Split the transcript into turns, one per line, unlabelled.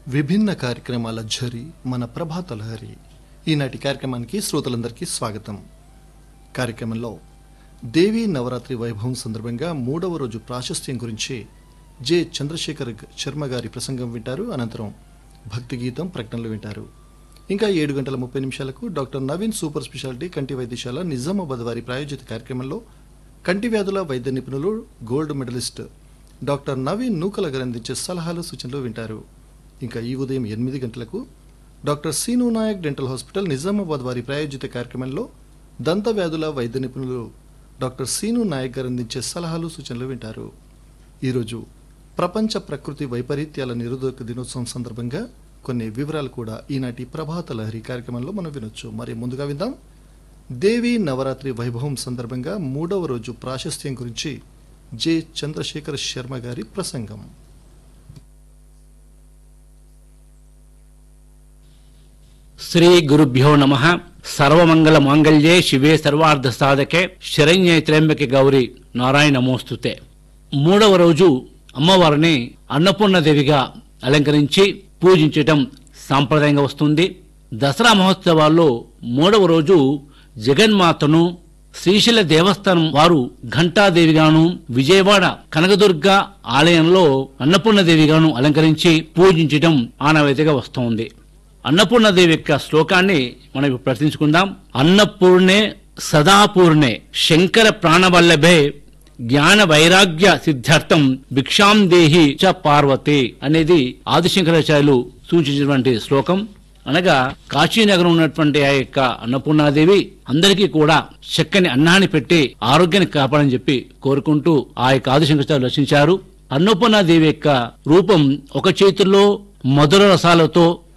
విభిన్న కార్యక్రమాల ఝరి మన ప్రభాత లహరి ఈనాటి కార్యక్రమానికి శ్రోతలందరికీ స్వాగతం కార్యక్రమంలో దేవీ నవరాత్రి వైభవం సందర్భంగా మూడవ రోజు ప్రాశస్త్యం గురించి జె చంద్రశేఖర్ గ- శర్మ గారి ప్రసంగం వింటారు అనంతరం భక్తి గీతం ప్రకటనలు వింటారు ఇంకా ఏడు గంటల ముప్పై నిమిషాలకు డాక్టర్ నవీన్ సూపర్ స్పెషాలిటీ కంటి వైద్యశాల నిజామాబాద్ వారి ప్రాయోజిత కార్యక్రమంలో కంటి వ్యాధుల వైద్య నిపుణులు gold medalist doctor Naveen Nukala garu అందించే సలహాలు సూచనలు వింటారు ఇంకా ఈ ఉదయం ఎనిమిది గంటలకు doctor Seenu Nayak dental hospital Nizamabad వారి ప్రాయోజిత కార్యక్రమంలో దంత వ్యాధుల వైద్య నిపుణులు డాక్టర్ సీను నాయక్ గారు అందించే సలహాలు సూచనలు వింటారు ఈరోజు ప్రపంచ ప్రకృతి వైపరీత్యాల నిరోధక దినోత్సవం సందర్భంగా కొన్ని వివరాలు కూడా ఈనాటి ప్రభాత లహరి కార్యక్రమంలో మనం వినొచ్చు మరి ముందుగా విందాం దేవి నవరాత్రి వైభవం సందర్భంగా మూడవ రోజు ప్రాశస్త్యం గురించి జె చంద్రశేఖర్ శర్మ గారి ప్రసంగం
శ్రీ గురుభ్యో నమ సర్వమంగళ మాంగళ్యే శివే సర్వార్థ సాధకే శరణ్యే త్ర్యంబకి గౌరి నారాయణ నమోస్తుతే మూడవ రోజు అమ్మవారిని అన్నపూర్ణదేవిగా అలంకరించి పూజించటం సాంప్రదాయంగా వస్తుంది దసరా మహోత్సవాల్లో మూడవ రోజు జగన్మాతను శ్రీశైల దేవస్థానం వారు ఘంటాదేవిగాను విజయవాడ కనకదుర్గ ఆలయంలో అన్నపూర్ణదేవిగాను అలంకరించి పూజించటం ఆనవాయితీగా వస్తోంది అన్నపూర్ణదేవి యొక్క శ్లోకాన్ని మనం ఇప్పుడు ప్రశ్నించుకుందాం అన్నపూర్ణే సదాపూర్ణే శంకర ప్రాణవల్లభే జ్ఞాన వైరాగ్య సిద్ధార్థం భిక్షాం దేహి చ పార్వతి అనేది ఆదిశంకరాచార్యులు సూచించినటువంటి శ్లోకం అనగా కాశీనగరం ఉన్నటువంటి ఆ యొక్క అన్నపూర్ణాదేవి అందరికీ కూడా చక్కని అన్నాన్ని పెట్టి ఆరోగ్యాన్ని కాపాడని చెప్పి కోరుకుంటూ ఆ యొక్క ఆదిశంకరాచార్యులు రచించారు అన్నపూర్ణాదేవి యొక్క రూపం ఒక చేతుల్లో మధుర రసాలతో